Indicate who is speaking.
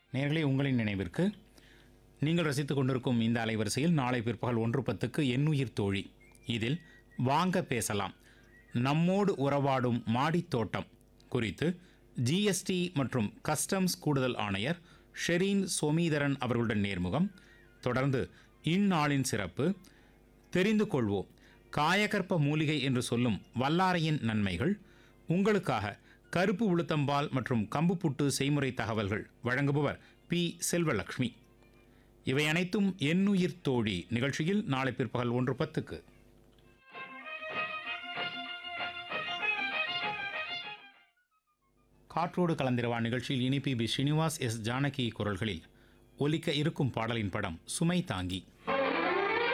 Speaker 1: நேர்களே உங்களின் நினைவிற்கு நீங்கள் ரசித்துக் கொண்டிருக்கும் இந்த அலைவரிசையில் நாளை பிற்பகல் ஒன்று பத்துக்கு எண்ணுயிர் தோழி இதில் வாங்க பேசலாம் நம்மோடு உறவாடும் மாடித் தோட்டம் குறித்து ஜிஎஸ்டி மற்றும் கஸ்டம்ஸ் கூடுதல் ஆணையர் ஷெரீன் சோமீதரன் அவர்களுடன் நேர்முகம் தொடர்ந்து இந்நாளின் சிறப்பு தெரிந்து கொள்வோம் காயகற்ப மூலிகை என்று சொல்லும் வல்லாரையின் நன்மைகள் உங்களுக்காக கருப்பு உளுத்தம்பால் மற்றும் கம்பு புட்டு செய்முறை தகவல்கள் வழங்குபவர் பி செல்வலக்ஷ்மி இவை அனைத்தும் எண்ணுயிர் தோழி நிகழ்ச்சியில் நாளை பிற்பகல் ஒன்று பத்துக்கு காற்றோடு கலந்திரவா நிகழ்ச்சியில் இனி P B Srinivas S Janaki குரல்களில் ஒலிக்க இருக்கும் பாடலின் படம் சுமை தாங்கி